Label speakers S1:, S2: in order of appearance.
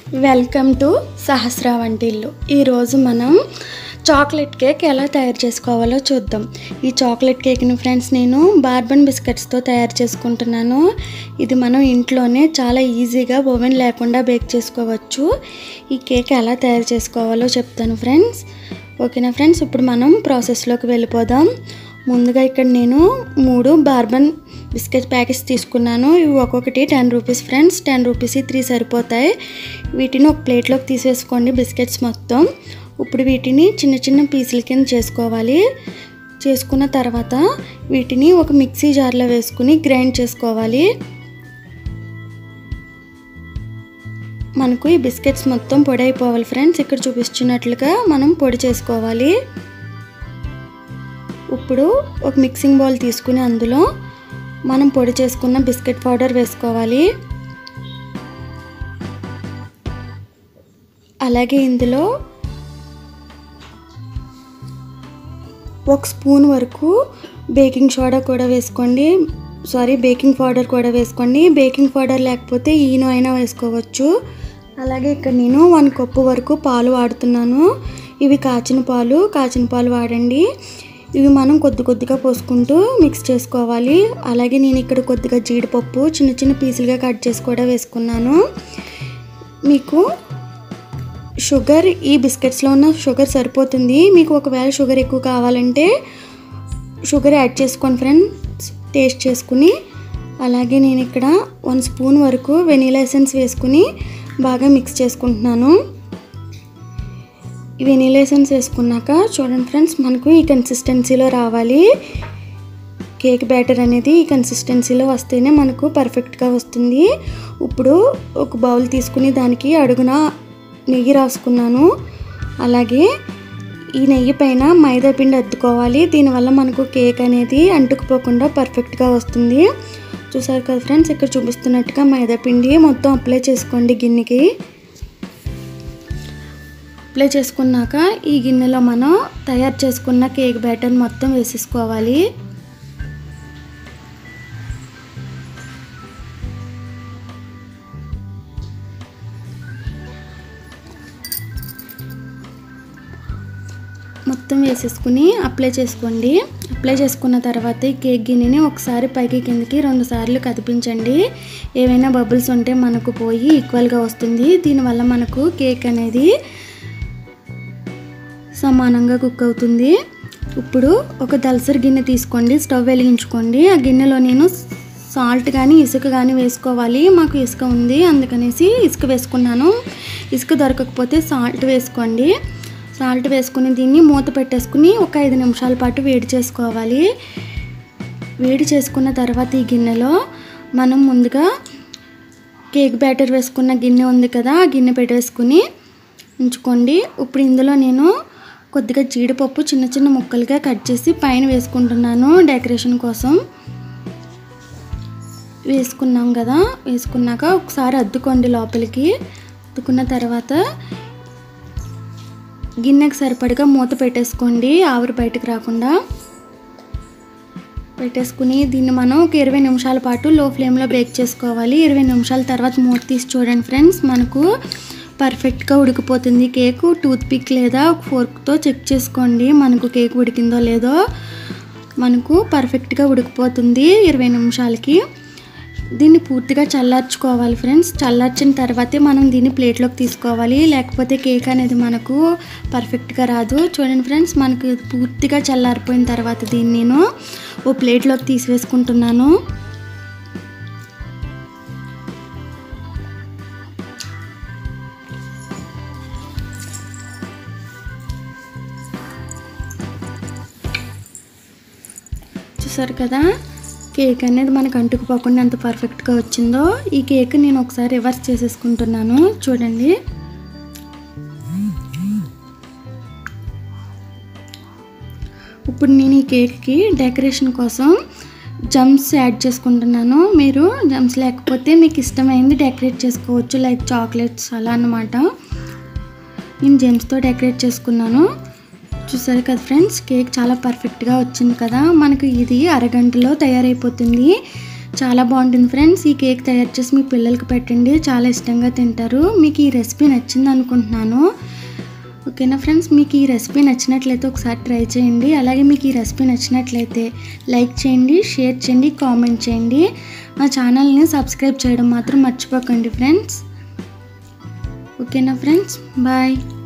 S1: welcome to సహస్ర వంటిల్లు ఈరోజు మనం చాక్లెట్ కేక్ ఎలా తయారు చేసుకోవాలో చూద్దాం ఈ చాక్లెట్ కేక్ని ఫ్రెండ్స్ నేను బార్బన్ బిస్కెట్స్తో తయారు చేసుకుంటున్నాను ఇది మనం ఇంట్లోనే చాలా ఈజీగా ఓవెన్ లేకుండా బేక్ చేసుకోవచ్చు ఈ కేక్ ఎలా తయారు చేసుకోవాలో చెప్తాను ఫ్రెండ్స్ ఓకేనా ఫ్రెండ్స్ ఇప్పుడు మనం ప్రాసెస్లోకి వెళ్ళిపోదాం ముందుగా ఇక్కడ నేను మూడు బార్బన్ బిస్కెట్ ప్యాకెట్స్ తీసుకున్నాను ఇవి ఒక్కొక్కటి ten rupees friends ten rupees three సరిపోతాయి వీటిని ఒక ప్లేట్లోకి తీసేసుకోండి బిస్కెట్స్ మొత్తం ఇప్పుడు వీటిని చిన్న చిన్న పీసుల కింద చేసుకోవాలి చేసుకున్న తర్వాత వీటిని ఒక మిక్సీ జార్లో వేసుకుని గ్రైండ్ చేసుకోవాలి మనకు ఈ బిస్కెట్స్ మొత్తం పొడి అయిపోవాలి ఫ్రెండ్స్ ఇక్కడ చూపిస్తున్నట్లుగా మనం పొడి చేసుకోవాలి ఇప్పుడు ఒక మిక్సింగ్ బౌల్ తీసుకుని అందులో మనం పొడి చేసుకున్న బిస్కెట్ పౌడర్ వేసుకోవాలి అలాగే ఇందులో ఒక స్పూన్ వరకు బేకింగ్ సోడా కూడా వేసుకోండి సారీ బేకింగ్ పౌడర్ కూడా వేసుకోండి బేకింగ్ పౌడర్ లేకపోతే ఈనో అయినా వేసుకోవచ్చు అలాగే ఇక్కడ నేను వన్ కప్పు వరకు పాలు వాడుతున్నాను ఇవి కాచిన పాలు కాచిన పాలు వాడండి ఇవి మనం కొద్ది కొద్దిగా పోసుకుంటూ మిక్స్ చేసుకోవాలి అలాగే నేను ఇక్కడ కొద్దిగా జీడిపప్పు చిన్న చిన్న పీసులుగా కట్ చేసి కూడా వేసుకున్నాను మీకు షుగర్ ఈ బిస్కెట్స్లో ఉన్న షుగర్ సరిపోతుంది మీకు ఒకవేళ షుగర్ ఎక్కువ కావాలంటే షుగర్ యాడ్ చేసుకోండి ఫ్రెండ్స్ టేస్ట్ చేసుకుని అలాగే నేను ఇక్కడ వన్ స్పూన్ వరకు వెనీలా ఎసెన్స్ వేసుకుని బాగా మిక్స్ చేసుకుంటున్నాను ఈ వెనీలా ఎసెన్స్ వేసుకున్నాక చూడండి ఫ్రెండ్స్ మనకు ఈ కన్సిస్టెన్సీలో రావాలి కేక్ బ్యాటర్ అనేది ఈ కన్సిస్టెన్సీలో వస్తేనే మనకు పర్ఫెక్ట్గా వస్తుంది ఇప్పుడు ఒక బౌల్ తీసుకుని దానికి అడుగున నెయ్యి రాసుకున్నాను అలాగే ఈ నెయ్యి పైన మైదా పిండి అద్దుకోవాలి దీనివల్ల మనకు కేక్ అనేది అంటుకుపోకుండా పర్ఫెక్ట్గా వస్తుంది చూసారు కదా ఫ్రెండ్స్ ఇక్కడ చూపిస్తున్నట్టుగా మైదా పిండి మొత్తం అప్లై చేసుకోండి గిన్నెకి అప్లై చేసుకున్నాక ఈ గిన్నెలో మనం తయారు చేసుకున్న కేక్ బ్యాటర్ మొత్తం వేసేసుకోవాలి మొత్తం వేసేసుకుని అప్లై చేసుకోండి అప్లై చేసుకున్న తర్వాత ఈ కేక్ గిన్నెని ఒకసారి పైకి కిందకి రెండు సార్లు కదిపించండి ఏవైనా బబుల్స్ ఉంటే మనకు పోయి ఈక్వల్గా వస్తుంది దీనివల్ల మనకు కేక్ అనేది సమానంగా కుక్ అవుతుంది ఇప్పుడు ఒక దలసరి గిన్నె తీసుకోండి స్టవ్ వెలిగించుకోండి ఆ గిన్నెలో నేను సాల్ట్ కానీ ఇసుక కానీ వేసుకోవాలి మాకు ఇసుక ఉంది అందుకనేసి ఇసుక వేసుకున్నాను ఇసుక దొరకకపోతే సాల్ట్ వేసుకోండి సాల్ట్ వేసుకుని దీన్ని మూత పెట్టేసుకుని ఒక ఐదు నిమిషాల పాటు వేడి చేసుకోవాలి వేడి చేసుకున్న తర్వాత ఈ గిన్నెలో మనం ముందుగా కేక్ బ్యాటర్ వేసుకున్న గిన్నె ఉంది కదా ఆ గిన్నె పెట్టేసుకుని ఉంచుకోండి ఇప్పుడు ఇందులో నేను కొద్దిగా జీడిపప్పు చిన్న చిన్న ముక్కలుగా కట్ చేసి పైన వేసుకుంటున్నాను డెకరేషన్ కోసం వేసుకున్నాం కదా వేసుకున్నాక ఒకసారి అద్దుకోండి లోపలికి అద్దుకున్న తర్వాత గిన్నెకి సరిపడగా మూత పెట్టేసుకోండి ఆవిరి బయటకు రాకుండా పెట్టేసుకుని దీన్ని మనం ఒక ఇరవై నిమిషాల పాటు లో ఫ్లేమ్లో బేక్ చేసుకోవాలి ఇరవై నిమిషాల తర్వాత మూత తీసి చూడండి ఫ్రెండ్స్ మనకు పర్ఫెక్ట్గా ఉడికిపోతుంది కేక్ టూత్ పిక్ లేదా ఒక ఫోర్క్తో చెక్ చేసుకోండి మనకు కేక్ ఉడికిందో లేదో మనకు పర్ఫెక్ట్గా ఉడికిపోతుంది ఇరవై నిమిషాలకి దీన్ని పూర్తిగా చల్లార్చుకోవాలి ఫ్రెండ్స్ చల్లార్చిన తర్వాతే మనం దీన్ని ప్లేట్లోకి తీసుకోవాలి లేకపోతే కేక్ అనేది మనకు పర్ఫెక్ట్గా రాదు చూడండి ఫ్రెండ్స్ మనకు పూర్తిగా చల్లారిపోయిన తర్వాత దీన్ని నేను ఓ ప్లేట్లోకి తీసివేసుకుంటున్నాను చూసారు కదా కేక్ అనేది మనకు అంటుకుపోకుండా ఎంత పర్ఫెక్ట్గా వచ్చిందో ఈ కేక్ నేను ఒకసారి రివర్స్ చేసేసుకుంటున్నాను చూడండి ఇప్పుడు నేను ఈ కేక్కి డెకరేషన్ కోసం జమ్స్ యాడ్ చేసుకుంటున్నాను మీరు జమ్స్ లేకపోతే మీకు ఇష్టమైంది డెకరేట్ చేసుకోవచ్చు లైక్ చాక్లెట్స్ అలా అన్నమాట నేను జెమ్స్తో డెకరేట్ చేసుకున్నాను చూసారు కదా ఫ్రెండ్స్ కేక్ చాలా పర్ఫెక్ట్గా వచ్చింది కదా మనకు ఇది అరగంటలో తయారైపోతుంది చాలా బాగుంటుంది ఫ్రెండ్స్ ఈ కేక్ తయారు చేసి మీ పిల్లలకి పెట్టండి చాలా ఇష్టంగా తింటారు మీకు ఈ రెసిపీ నచ్చింది అనుకుంటున్నాను ఓకేనా ఫ్రెండ్స్ మీకు ఈ రెసిపీ నచ్చినట్లయితే ఒకసారి ట్రై చేయండి అలాగే మీకు ఈ రెసిపీ నచ్చినట్లయితే లైక్ చేయండి షేర్ చేయండి కామెంట్ చేయండి మా ఛానల్ని సబ్స్క్రైబ్ చేయడం మాత్రం మర్చిపోకండి ఫ్రెండ్స్ ఓకేనా ఫ్రెండ్స్ బాయ్